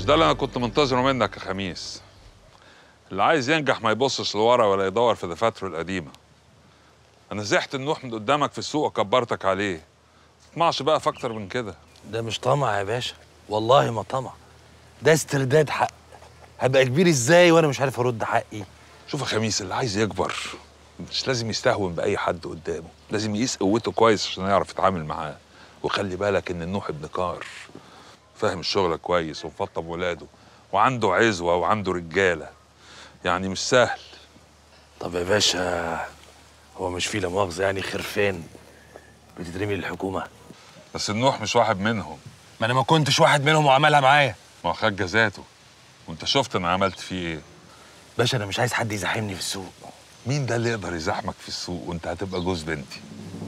ده اللي انا كنت منتظره منك يا خميس اللي عايز ينجح ما يبصش لورا ولا يدور في دفاتره القديمه انا زحت النوح من قدامك في السوق وكبرتك عليه ما تطمعش بقى في اكتر من كده ده مش طمع يا باشا والله ما طمع ده استرداد حق هبقى كبير ازاي وانا مش عارف ارد حقي شوف يا خميس اللي عايز يكبر مش لازم يستهون باي حد قدامه لازم يقيس قوته كويس عشان يعرف يتعامل معاه وخلي بالك ان النوح ابن كار فاهم الشغل كويس ومفطم ولاده وعنده عزوه وعنده رجاله يعني مش سهل طب يا باشا هو مش في لا مؤاخذه يعني خرفان بتترمي للحكومه بس النوح مش واحد منهم ما انا ما كنتش واحد منهم وعملها معايا ما هو خد جزاته وانت شفت انا عملت فيه ايه باشا انا مش عايز حد يزاحمني في السوق مين ده اللي يقدر يزاحمك في السوق وانت هتبقى جوز بنتي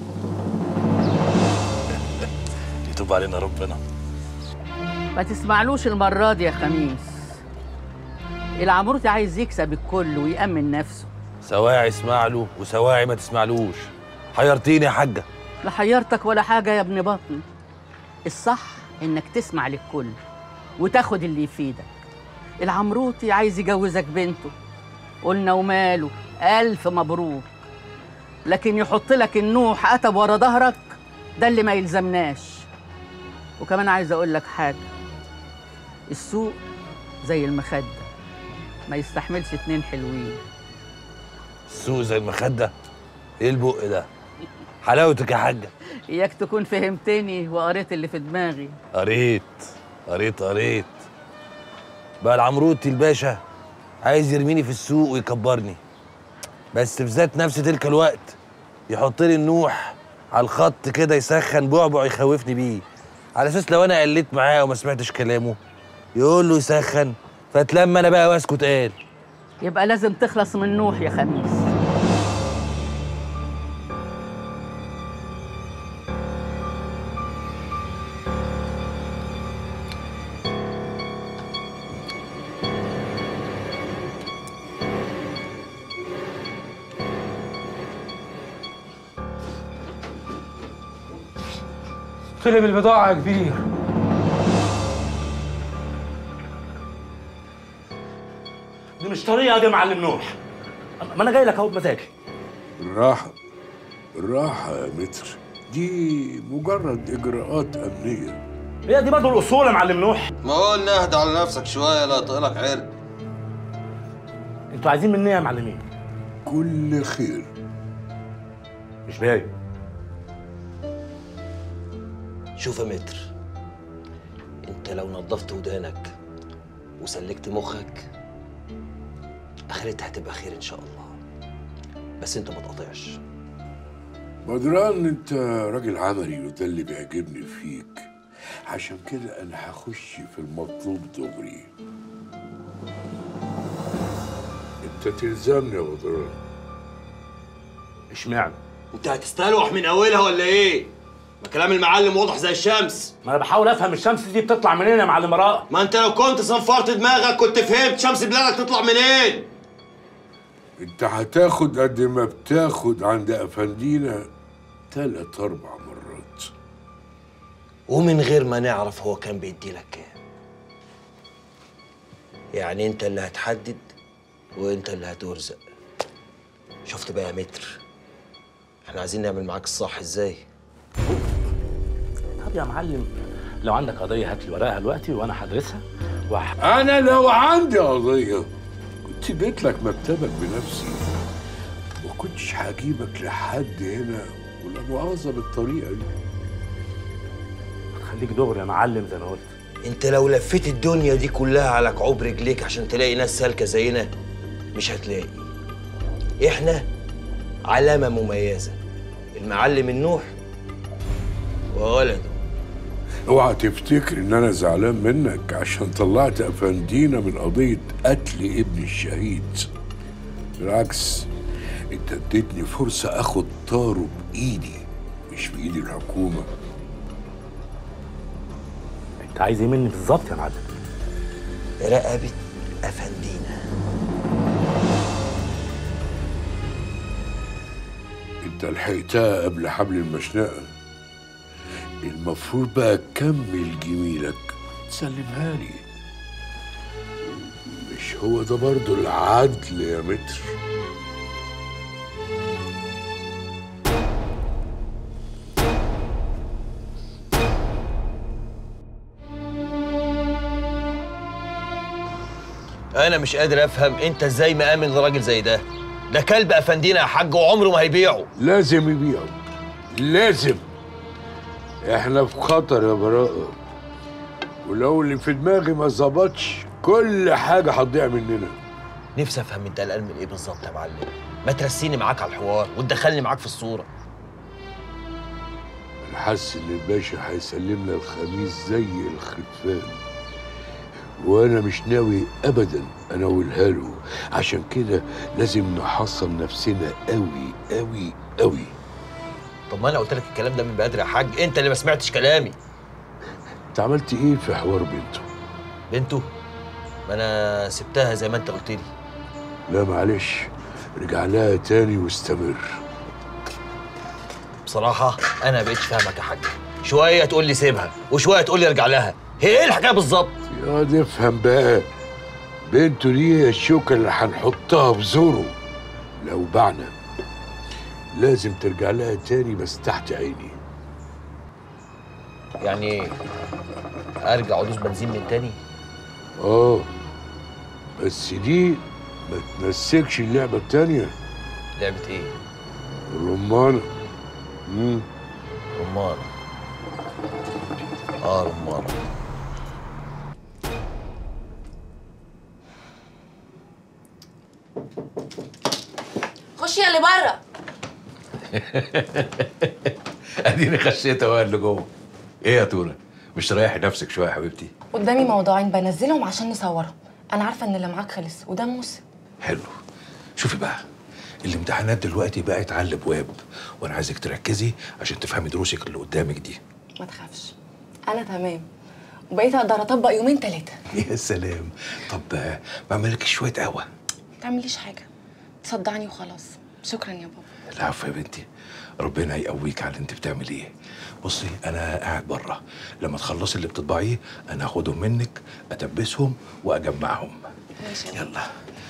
يتوب علينا ربنا ما تسمعلوش المرة دي يا خميس العمروتي عايز يكسب الكل ويأمن نفسه سواعي اسمع له وسواعي ما تسمعلوش حيرتيني يا حاجه لا حيرتك ولا حاجة يا ابن بطني الصح إنك تسمع للكل وتاخد اللي يفيدك العمروتي عايز يجوزك بنته قلنا وماله ألف مبروك لكن يحط لك النوح أتب ورا ظهرك ده اللي ما يلزمناش وكمان عايز أقول لك حاجة السوق زي المخدة ما يستحملش اتنين حلوين السوق زي المخده ايه البق ده حلاوتك يا حاجه إياك تكون فهمتني وقريت اللي في دماغي قريت قريت قريت بقى العمروتي الباشا عايز يرميني في السوق ويكبرني بس في ذات نفس تلك الوقت يحط لي النوح على الخط كده يسخن بعبع يخوفني بيه على اساس لو انا قلت معاه وما سمعتش كلامه يقول له يسخن فاتلم انا بقى واسكت قال يبقى لازم تخلص من نوح يا خميس طلب البضاعة يا كبير دي مش طريقه دي يا معلم نوح ما انا جاي لك اهو بمزاجي الراحة الراحة يا متر دي مجرد إجراءات أمنية هي دي برضه الاصول يا معلم نوح ما قلنا اهدى على نفسك شويه لا طقلك عرق انتوا عايزين مني إيه يا معلمين كل خير مش باين شوف يا متر انت لو نظفت ودانك وسلكت مخك اخرتها هتبقى خير ان شاء الله بس انت ما تقاطعش بدران انت راجل عملي وده اللي بيعجبني فيك عشان كده انا هخش في المطلوب دغري انت تلزمني يا بدران اشمعنى انت هتستلوح من اولها ولا ايه ما كلام المعلم واضح زي الشمس ما انا بحاول افهم الشمس دي بتطلع منين يا معلم راء ما انت لو كنت صنفرت دماغك كنت فهمت شمس بلادك تطلع منين انت هتاخد قد ما بتاخد عند افندينا تلات اربع مرات ومن غير ما نعرف هو كان بيدي لك كام يعني انت اللي هتحدد وانت اللي هترزق شفت بقى يا متر احنا عايزين نعمل معاك الصح ازاي طب يا معلم لو عندك قضيه هات لي ورقها دلوقتي وانا هدرسها وهح... انا لو عندي قضيه كنت جيت لك مكتبك بنفسي ما كنتش هجيبك لحد هنا ولا مؤاخذه بالطريقه دي خليك دغري يا معلم زي ما قلت انت لو لفيت الدنيا دي كلها على كعوب رجليك عشان تلاقي ناس سالكه زينا مش هتلاقي احنا علامه مميزه المعلم النوح وولده اوعى تفتكر ان انا زعلان منك عشان طلعت افندينا من قضيه قتل ابن الشهيد بالعكس انت اديتني فرصه اخد طاره بايدي مش بايد الحكومه انت عايز ايه مني بالظبط يا معلم رقبه افندينا انت لحقتها قبل حبل المشنقه المفروض بقى تكمل جميلك تسلمها لي هو ده برضه العدل يا متر انا مش قادر افهم انت ازاي مآمن لراجل زي ده ده كلب افندينا يا حاج وعمره ما هيبيعه لازم يبيعوا لازم احنا في خطر يا براءة ولو اللي في دماغي ما ظبطش كل حاجة هتضيع مننا نفسي افهم انت قلقان من ايه بالظبط يا معلم ما ترسيني معاك على الحوار وتدخلني معاك في الصوره انا حاسس ان الباشا هيسلمنا الخميس زي الخرفان وانا مش ناوي ابدا اناولها له عشان كده لازم نحصن نفسنا قوي قوي قوي طب ما انا قلت لك الكلام ده من بدري يا حاج انت اللي ما سمعتش كلامي انت عملت ايه في حوار بنته بنته ما انا سبتها زي ما انت قلت لي لا معلش رجع لها تاني واستمر بصراحه انا ما بقتش فاهمك يا حاج شويه تقول لي سيبها وشويه تقول لي ارجع لها هي ايه الحكايه بالظبط يا دي افهم بقى بنته دي هي الشوكة اللي هنحطها في زوره لو بعنا لازم ترجع لها تاني بس تحت عيني يعني ارجع ادوس بنزين من تاني اه بس دي ما تمسكش اللعبة التانية لعبه ايه الرمانة مم. رمانه اه رمانه خشي يا اللي بره اديني خشيت اهو اللي جوه ايه يا تونه مش ريحي نفسك شويه يا حبيبتي قدامي موضوعين بنزلهم عشان نصورهم انا عارفه ان اللي معاك خلص وده موسم حلو شوفي بقى الامتحانات دلوقتي بقت على الابواب وانا عايزك تركزي عشان تفهمي دروسك اللي قدامك دي ما تخافش انا تمام وبقيت اقدر اطبق يومين ثلاثه يا سلام طب آه، بعمل لك شويه قهوه ما تعمليش حاجه تصدعني وخلاص شكرا يا بابا العفو يا بنتي ربنا يقويك على اللي انت بتعمل ايه بصي انا قاعد بره لما تخلصي اللي بتطبعيه انا هاخدهم منك اتبسهم واجمعهم ماشي يا بابا. يلا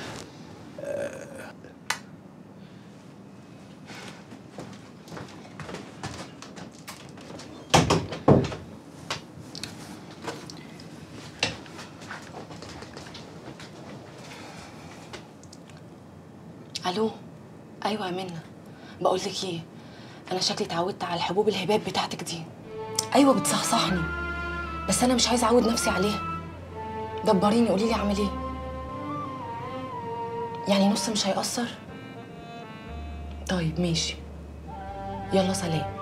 الو ايوه يا منى بقول لك ايه انا شكلي اتعودت على الحبوب الهباب بتاعتك دي ايوه بتصحصحني بس انا مش عايزه اعود نفسي عليها دبريني قولي لي اعمل ايه يعني نص مش هيأثر طيب ماشي يلا سلام